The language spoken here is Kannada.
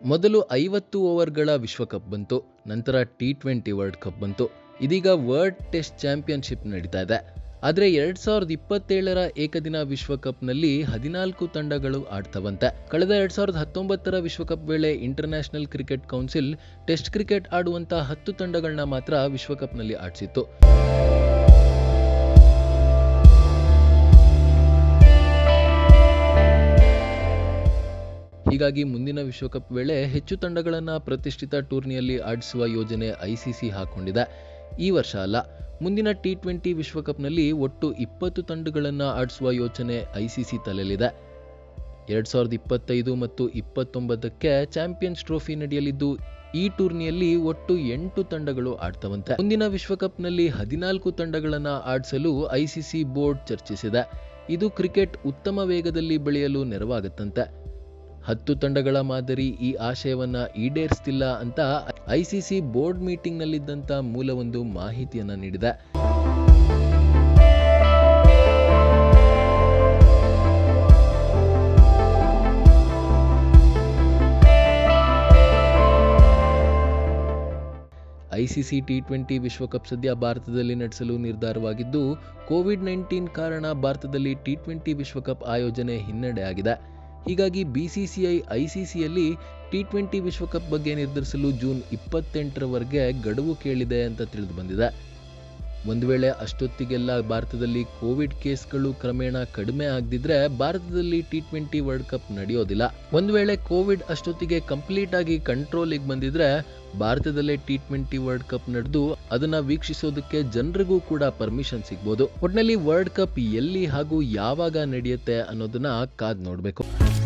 ಮೊದಲು ಐವತ್ತು ಓವರ್ಗಳ ವಿಶ್ವಕಪ್ ಬಂತು ನಂತರ ಟಿ ಟ್ವೆಂಟಿ ವರ್ಲ್ಡ್ ಕಪ್ ಬಂತು ಇದೀಗ ವರ್ಲ್ಡ್ ಟೆಸ್ಟ್ ಚಾಂಪಿಯನ್ಶಿಪ್ ನಡೀತಾ ಇದೆ ಆದರೆ ಎರಡ್ ಸಾವಿರದ ಇಪ್ಪತ್ತೇಳರ ಏಕದಿನ ವಿಶ್ವಕಪ್ನಲ್ಲಿ ಹದಿನಾಲ್ಕು ತಂಡಗಳು ಆಡ್ತವಂತೆ ಕಳೆದ ಎರಡ್ ಸಾವಿರದ ಹತ್ತೊಂಬತ್ತರ ವಿಶ್ವಕಪ್ ವೇಳೆ international cricket council test cricket ಆಡುವಂತ ಹತ್ತು ತಂಡಗಳನ್ನ ಮಾತ್ರ ವಿಶ್ವಕಪ್ನಲ್ಲಿ ಆಡಿಸಿತ್ತು ಹೀಗಾಗಿ ಮುಂದಿನ ವಿಶ್ವಕಪ್ ವೇಳೆ ಹೆಚ್ಚು ತಂಡಗಳನ್ನು ಪ್ರತಿಷ್ಠಿತ ಟೂರ್ನಿಯಲ್ಲಿ ಆಡಿಸುವ ಯೋಜನೆ ಐಸಿಸಿ ಹಾಕೊಂಡಿದೆ ಈ ವರ್ಷ ಅಲ್ಲ ಮುಂದಿನ ಟಿ ಟ್ವೆಂಟಿ ವಿಶ್ವಕಪ್ನಲ್ಲಿ ಒಟ್ಟು ಇಪ್ಪತ್ತು ತಂಡಗಳನ್ನು ಆಡಿಸುವ ಯೋಚನೆ ಐಸಿಸಿ ತಲೆಯಲ್ಲಿದೆ ಎರಡ್ ಸಾವಿರದ ಇಪ್ಪತ್ತೈದು ಮತ್ತು ಇಪ್ಪತ್ತೊಂಬತ್ತಕ್ಕೆ ಚಾಂಪಿಯನ್ಸ್ ಟ್ರೋಫಿ ನಡೆಯಲಿದ್ದು ಈ ಟೂರ್ನಿಯಲ್ಲಿ ಒಟ್ಟು ಎಂಟು ತಂಡಗಳು ಆಡ್ತವಂತೆ ಮುಂದಿನ ವಿಶ್ವಕಪ್ನಲ್ಲಿ ಹದಿನಾಲ್ಕು ತಂಡಗಳನ್ನು ಆಡಿಸಲು ಐಸಿಸಿ ಬೋರ್ಡ್ ಚರ್ಚಿಸಿದೆ ಇದು ಕ್ರಿಕೆಟ್ ಉತ್ತಮ ವೇಗದಲ್ಲಿ ಬೆಳೆಯಲು ನೆರವಾಗುತ್ತಂತೆ ಹತ್ತು ತಂಡಗಳ ಮಾದರಿ ಈ ಆಶಯವನ್ನ ಈಡೇರಿಸ್ತಿಲ್ಲ ಅಂತ ಐಸಿಸಿ ಬೋರ್ಡ್ ಮೀಟಿಂಗ್ನಲ್ಲಿದ್ದಂಥ ಮೂಲವೊಂದು ಮಾಹಿತಿಯನ್ನ ನೀಡಿದೆ ಐಸಿಸಿ ಟಿ ಟ್ವೆಂಟಿ ವಿಶ್ವಕಪ್ ಸದ್ಯ ಭಾರತದಲ್ಲಿ ನಡೆಸಲು ನಿರ್ಧಾರವಾಗಿದ್ದು ಕೋವಿಡ್ ನೈನ್ಟೀನ್ ಕಾರಣ ಭಾರತದಲ್ಲಿ ಟಿ ಟ್ವೆಂಟಿ ವಿಶ್ವಕಪ್ ಆಯೋಜನೆ ಹಿನ್ನಡೆ ಆಗಿದೆ ಹೀಗಾಗಿ ಬಿಸಿಸಿಐ ಐಸಿಸಿಯಲ್ಲಿ ಟಿ ಟ್ವೆಂಟಿ ವಿಶ್ವಕಪ್ ಬಗ್ಗೆ ನಿರ್ಧರಿಸಲು ಜೂನ್ ಇಪ್ಪತ್ತೆಂಟರವರೆಗೆ ಗಡುವು ಕೇಳಿದೆ ಅಂತ ತಿಳಿದು ಬಂದಿದೆ ಒಂದು ವೇಳೆ ಅಷ್ಟೊತ್ತಿಗೆಲ್ಲ ಭಾರತದಲ್ಲಿ ಕೋವಿಡ್ ಕೇಸ್ಗಳು ಕ್ರಮೇಣ ಕಡಿಮೆ ಆಗದಿದ್ರೆ ಭಾರತದಲ್ಲಿ ಟಿ ಟ್ವೆಂಟಿ ವರ್ಲ್ಡ್ ಕಪ್ ನಡೆಯೋದಿಲ್ಲ ಒಂದು ವೇಳೆ ಕೋವಿಡ್ ಅಷ್ಟೊತ್ತಿಗೆ ಕಂಪ್ಲೀಟ್ ಆಗಿ ಕಂಟ್ರೋಲಿಗೆ ಬಂದಿದ್ರೆ ಭಾರತದಲ್ಲೇ ಟಿ ಟ್ವೆಂಟಿ ವರ್ಲ್ಡ್ ಕಪ್ ನಡೆದು ಅದನ್ನ ವೀಕ್ಷಿಸೋದಕ್ಕೆ ಜನರಿಗೂ ಕೂಡ ಪರ್ಮಿಷನ್ ಸಿಗ್ಬೋದು ಒಟ್ನಲ್ಲಿ ವರ್ಲ್ಡ್ ಕಪ್ ಎಲ್ಲಿ ಹಾಗೂ ಯಾವಾಗ ನಡೆಯುತ್ತೆ ಅನ್ನೋದನ್ನ ಕಾದ್ ನೋಡ್ಬೇಕು